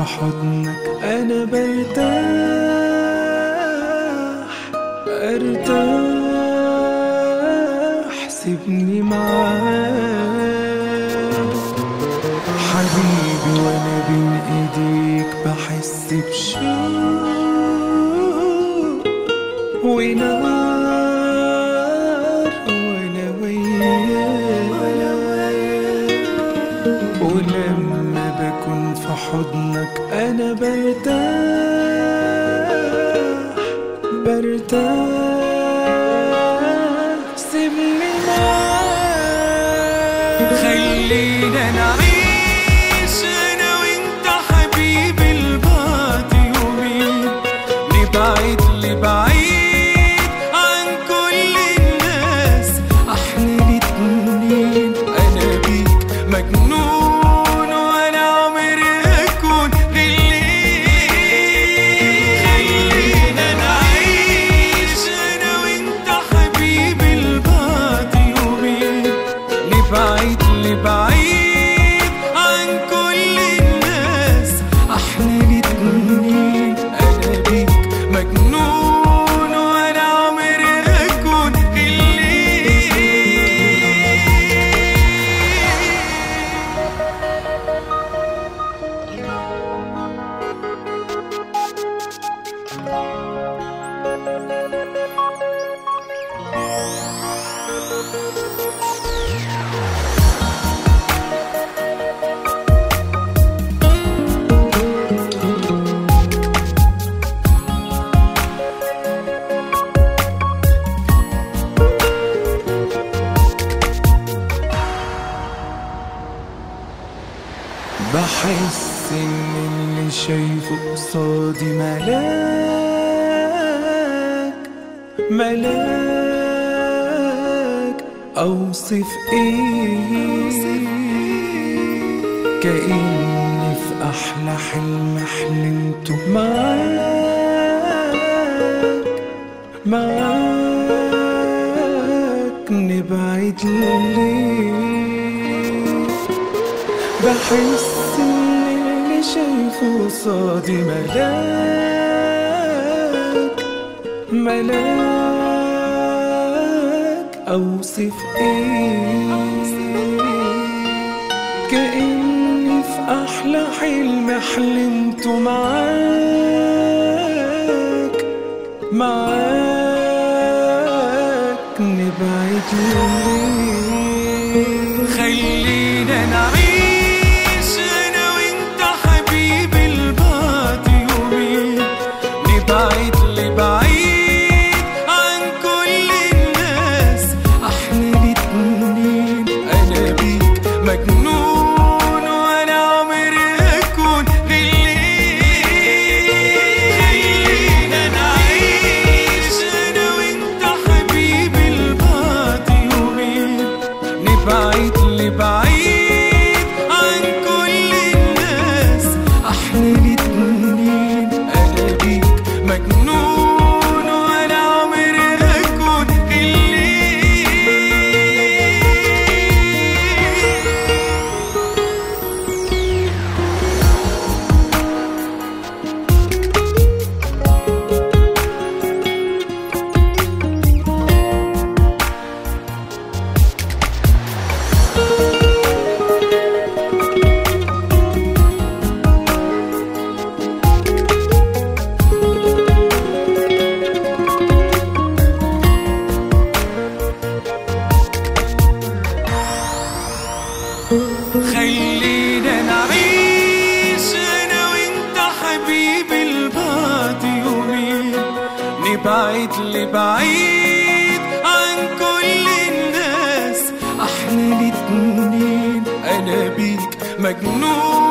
حضنك أنا برتاح أرتاح سيبني معاك حبيبي وأنا بين إيديك بحس بشوق ونار وأنا وياك ولما بكون في حضنك أنا برتاح برتاح سيبني معاك خلينا نعيش انا وانت حبيبي البعد يومين نبعد لبعيد عن كل الناس احنا الاتنين انا بيك مجنون وانا عمري اكون غليل خلينا نعيش انا وانت حبيبي البعد يومين نبعد لبعيد عن كل الناس احنا الاتنين انا بيك مجنون وانا عمري اكون غليل بحس ان اللي شايفه قصادي ملاك ملاك اوصف ايه كأني في احلى حلم حلمته معاك معاك نبعد ليه بحس ان اللي شايفه قصادي ملاك ملاك اوصف ايه كأني في احلى حلم حلمته معاك معاك نبعد ليه خلينا نعيش انا وانت حبيبي البعد يومين نبعد لبعيد عن كل الناس احنا الاتنين انا بيك مجنون وانا عمري اكون غليل خلينا نعيش انا وانت حبيبي البعد يومين نبعد لبعيد عن كل الناس احنا الاتنين انا بيك مجنون وانا عمري اكون غليل خلينا نعيش انا وانت حبيبي البعد يومين نبعد لبعيد عن كل الناس احنا الاتنين انا بيك مجنون